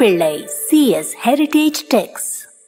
பிள்ளை CS heritage டெக்ஸ்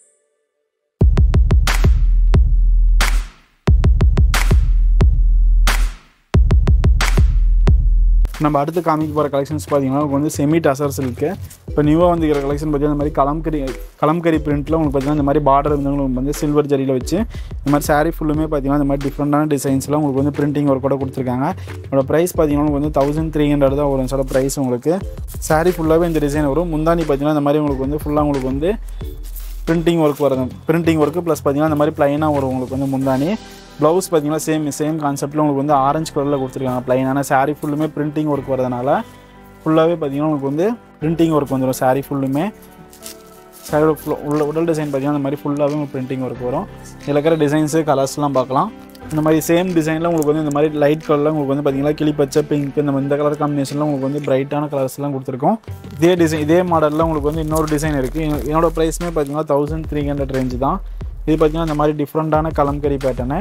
நம்ம அடுத்து காமிக்க போகிற கலெக்ஷன்ஸ் பார்த்தீங்கன்னா உங்களுக்கு வந்து செமி டசர்ஸ் இருக்குது இப்போ நியூவாக வந்துக்கிற கலெக்ஷன் பார்த்தீங்கன்னா இந்த மாதிரி கலம்கரி கலம்கரி பிரிண்ட்டில் உங்களுக்கு பார்த்தீங்கன்னா இந்த மாதிரி பார்டர் வந்து உங்களுக்கு வந்து சில்வர் ஜரியில் வச்சு இந்த மாதிரி saree ஃபுல்லுமே பார்த்தீங்கன்னா இந்த மாதிரி டிஃப்ரெண்டான டிசைன்ஸ்லாம் உங்களுக்கு வந்து பிரிண்டிங் ஒர்க் கூட கொடுத்துருக்காங்க இதோட ப்ரைஸ் பார்த்தீங்கன்னா உங்களுக்கு வந்து தௌசண்ட் த்ரீ ஹண்ட்ரட் தான் வரும் சில ப்ரைஸ் உங்களுக்கு saree ஃபுல்லாகவே இந்த டிசைன் வரும் முந்தானி பார்த்தீங்கன்னா இந்த மாதிரி உங்களுக்கு வந்து ஃபுல்லாக உங்களுக்கு வந்து பிரிண்டிங் ஒர்க் வருது பிரிண்டிங் ஒர்க்கு ப்ளஸ் பார்த்தீங்கன்னா இந்த மாதிரி ப்ளைனாக வரும் உங்களுக்கு வந்து முந்தானி ப்ளவுஸ் பார்த்தீங்கன்னா சேம் சேம் கான்செப்ட்டில் உங்களுக்கு வந்து ஆரஞ்சு கலரில் கொடுத்துருக்காங்க ப்ளைனான saree ஃபுல்லுமே பிரிண்டிங் ஒர்க் வரதுனால ஃபுல்லாகவே பார்த்தீங்கன்னா உங்களுக்கு வந்து பிரிண்டிங் ஒர்க் வந்துடும் saree ஃபுல்லுமே சாரியோட ஃபுல் உள்ள உடல் டிசைன் பார்த்தீங்கன்னா இந்த மாதிரி ஃபுல்லாகவே உங்களுக்கு பிரிண்டிங் ஒர்க் வரும் இதில் இருக்கிற டிசைன்ஸு கலர்ஸ்லாம் பார்க்கலாம் இந்த மாதிரி சேம் டிசைனில் உங்களுக்கு வந்து இந்த மாதிரி லைட் கலரில் உங்களுக்கு வந்து பார்த்தீங்கன்னா கிளிப்பச்சை பிங்க் இந்த மாதிரி இந்த கலர் காம்பினேஷனில் உங்களுக்கு வந்து பிரைட்டான கலர்ஸ்லாம் கொடுத்துருக்கோம் இதே டிசைன் இதே மாடலில் உங்களுக்கு வந்து இன்னொரு டிசைன் இருக்குது என்னோட ப்ரைஸுமே பார்த்தீங்கன்னா தௌசண்ட் த்ரீ ஹண்ட்ரட் ரேஞ்சு தான் இது பார்த்தீங்கன்னா இந்த மாதிரி டிஃப்ரெண்ட்டான கலம்கரி பேட்டர்னு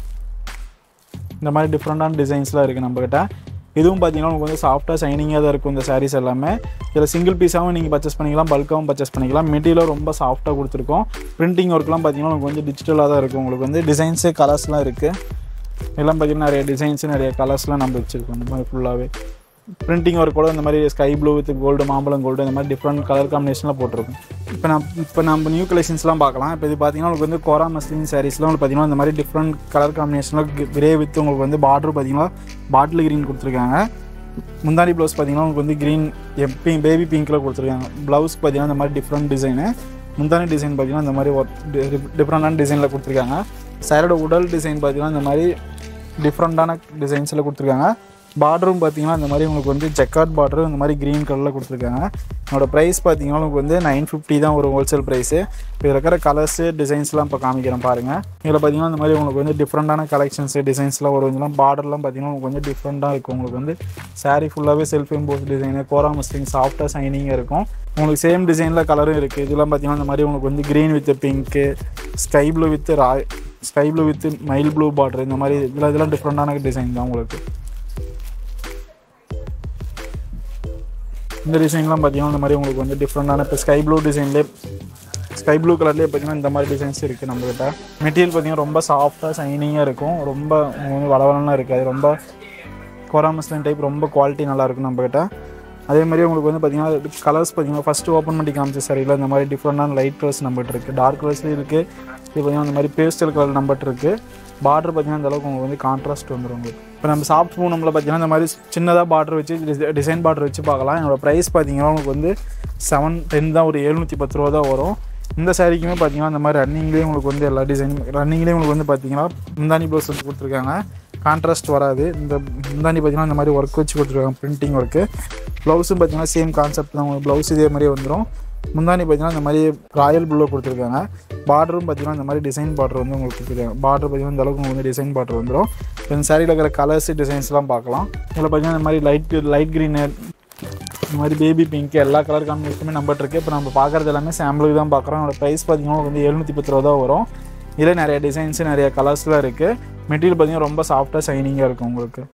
இந்த மாதிரி டிஃப்ரெண்ட்டான டிசைன்ஸ்லாம் இருக்குது நம்மக்கிட்ட இதுவும் பார்த்தீங்கன்னா உங்களுக்கு வந்து சாஃப்டாக ஷைனிங்காக தான் இருக்கும் இந்த சாரீஸ் எல்லாமே இதில் சிங்கிள் பீஸாகவும் நீங்கள் பர்ச்சேஸ் பண்ணிக்கலாம் பல்காகவும் பர்ச்சேஸ் பண்ணிக்கலாம் மெட்டீரியல் ரொம்ப சாஃப்டாக கொடுத்துருக்கோம் பிரிண்டிங் ஒர்க்லாம் பார்த்தீங்கன்னா உங்களுக்கு வந்து டிஜிட்டலாக தான் இருக்கும் உங்களுக்கு வந்து டிசைன்ஸு கலர்ஸ்லாம் இருக்குது இதெல்லாம் பார்த்தீங்கன்னா நிறைய டிசைன்ஸு நிறைய கலர்ஸ்லாம் நம்ம வச்சுருக்கோம் இந்த மாதிரி ஃபுல்லாகவே பிரிண்டிங் ஒர்க் கூட இந்த மாதிரி ஸ்கை ப்ளூ வித் கோல்டு மாம்பழம் கோல்டு இந்த மாதிரி டிஃப்ரெண்ட் கலர் காம்பினேஷனில் போட்டிருக்கும் இப்போ நான் இப்போ நம்ம நியூ கலெக்ஷன்ஸ்லாம் பார்க்கலாம் இப்போ இது பார்த்தீங்கன்னா உங்களுக்கு வந்து கோரா மஸ்லின் சாரீஸ்லாம் உங்களுக்கு பார்த்தீங்கன்னா இந்த மாதிரி டிஃப்ரெண்ட் கலர் காம்பினேஷனில் கிரே வித் உங்களுக்கு வந்து பார்டர் பார்த்தீங்கன்னா பாட்டில் கிரீன் கொடுத்துருக்காங்க முந்தாடி ப்ளவுஸ் பார்த்தீங்கன்னா உங்களுக்கு வந்து க்ரீன் பிங்க் பேபி பிங்க்கில் கொடுத்துருக்காங்க ப்ளவுஸ் பார்த்தீங்கன்னா இந்த மாதிரி டிஃப்ரெண்ட் டிசைனு முந்தானி டிசைன் பார்த்தீங்கன்னா இந்த மாதிரி டிஃப்ரெண்டான டிசைனில் கொடுத்துருக்காங்க சாரோட உடல் டிசைன் பார்த்தீங்கன்னா இந்த மாதிரி டிஃப்ரெண்ட்டான டிசைன்ஸில் கொடுத்துருக்காங்க பார்டரும் பார்த்தீங்கன்னா இந்த மாதிரி உங்களுக்கு வந்து ஜக்கார்ட் பார்டரும் இந்த மாதிரி க்ரீன் கலரில் கொடுத்துருக்காங்க என்னோட ப்ரைஸ் பார்த்தீங்கன்னா உங்களுக்கு வந்து நைன் ஃபிஃப்டி தான் ஒரு ஹோல்சேல் ப்ரைஸு இப்போ இதில் இருக்கிற கலர்ஸு டிசைன்ஸ்லாம் இப்போ காமிக்கிறேன் பாருங்கள் இதில் பார்த்தீங்கன்னா இந்த மாதிரி உங்களுக்கு வந்து டிஃப்ரெண்ட்டான கலெக்ஷன்ஸு டிசைன்ஸ்லாம் வரும் இதெல்லாம் பார்டர்லாம் பார்த்தீங்கன்னா உங்களுக்கு கொஞ்சம் டிஃப்ரெண்ட்டாக இருக்கும் உங்களுக்கு வந்து saree ஃபுல்லாகவே self emboss design kora muslin சாஃப்டாக ஷைனிங்காக இருக்கும் உங்களுக்கு சேம் டிசைனில் கலரும் இருக்குது இதெல்லாம் பார்த்தீங்கன்னா இந்த மாதிரி உங்களுக்கு வந்து green with pink sky blue with raw sky blue with mild blue border இந்த மாதிரி இதில் இதெல்லாம் டிஃப்ரெண்ட்டான டிசைன் தான் உங்களுக்கு இந்த டிசைன்லாம் பார்த்தீங்கன்னா இந்த மாதிரி உங்களுக்கு வந்து டிஃப்ரெண்டான இப்போ ஸ்கை ப்ளூ டிசைன்லேயே ஸ்கை ப்ளூ கலர்லேயே பார்த்தீங்கன்னா இந்த மாதிரி டிசைன்ஸ் இருக்குது நம்மக்கிட்ட மெட்டீரியல் பார்த்தீங்கன்னா ரொம்ப சாஃப்டாக ஷைனிங்காக இருக்கும் ரொம்ப உங்களுக்கு வந்து வளவலலாம் இருக்காது ரொம்ப கோராமஸ்லின் டைப் ரொம்ப குவாலிட்டி நல்லாயிருக்கும் நம்மக்கிட்ட அதே மாதிரி உங்களுக்கு வந்து பார்த்தீங்கன்னா கலர்ஸ் பார்த்தீங்கன்னா ஃபஸ்ட்டு ஓப்பன் பண்ணி காமிச்ச சரியில் இந்த மாதிரி டிஃப்ரெண்டான லைட் கலர்ஸ் நம்மகிட்ட இருக்குது டார்க் கலர்ஸ்லேயும் இருக்குது இது பார்த்தீங்கன்னா இந்த மாதிரி பேஸ்டல் கலர் நம்மகிட்ட இருக்குது பார்டர் பார்த்தீங்கன்னா இந்த அளவுக்கு உங்களுக்கு வந்து கான்ட்ராஸ்ட் வந்துடும் உங்களுக்கு இப்போ நம்ம சாஃப்ட் பூனமில் பார்த்தீங்கன்னா இந்த மாதிரி சின்னதாக பார்டர் வச்சு டிசைன் பார்டர் வச்சு பார்க்கலாம் என்னோட ப்ரைஸ் பார்த்தீங்கன்னா உங்களுக்கு வந்து செவன் டென் தான் ஒரு எழுநூற்றி பத்து ரூபா தான் வரும் இந்த சாரிக்குமே பார்த்தீங்கன்னா இந்த மாதிரி ரன்னிங்லேயே உங்களுக்கு வந்து எல்லா டிசைனும் ரன்னிங்லேயே உங்களுக்கு வந்து பார்த்தீங்கன்னா முந்தானி ப்ளவுஸ் வந்து கொடுத்துருக்காங்க கான்ட்ராஸ்ட் வராது இந்த முந்தானி பார்த்தீங்கன்னா இந்த மாதிரி ஒர்க் வச்சு கொடுத்துருக்காங்க பிரிண்டிங் ஒர்க்கு ப்ளவுஸும் பார்த்தீங்கன்னா சேம் கான்செப்ட் தான் உங்களுக்கு ப்ளவுஸ் இதே மாதிரியே வந்துடும் முந்தானி பார்த்தீங்கன்னா இந்த மாதிரி ராயல் ப்ளூ கொடுத்துருக்காங்க பார்டரும் பார்த்தீங்கன்னா இந்த மாதிரி டிசைன் பார்டர் வந்து உங்களுக்கு கொடுத்துருக்காங்க பார்டர் பார்த்தீங்கன்னா இந்த அளவுக்கு உங்களுக்கு வந்து டிசைன் பார்டர் வந்துடும் இந்த சாரியில் இருக்கிற கலர்ஸ் டிசைன்ஸ்லாம் பார்க்கலாம் இதில் பார்த்தீங்கன்னா இந்த மாதிரி லைட் லைட் க்ரீனு இந்த மாதிரி பேபி பிங்க் எல்லா கலர் காம்பினேஷனுமே நம்பர் இருக்குது இப்போ நம்ம பார்க்குறது எல்லாமே சாம்பிளுக்கு தான் பார்க்குறோம் என்னோட ப்ரைஸ் பார்த்தீங்கன்னா உங்களுக்கு வந்து எழுநூற்றி பத்து ரூபா தான் வரும் இதில் நிறைய டிசைன்ஸு நிறைய கலர்ஸ்லாம் இருக்குது மெட்டீரியல் பார்த்தீங்கன்னா ரொம்ப சாஃப்டாக ஷைனிங்காக இருக்கும் உங்களுக்கு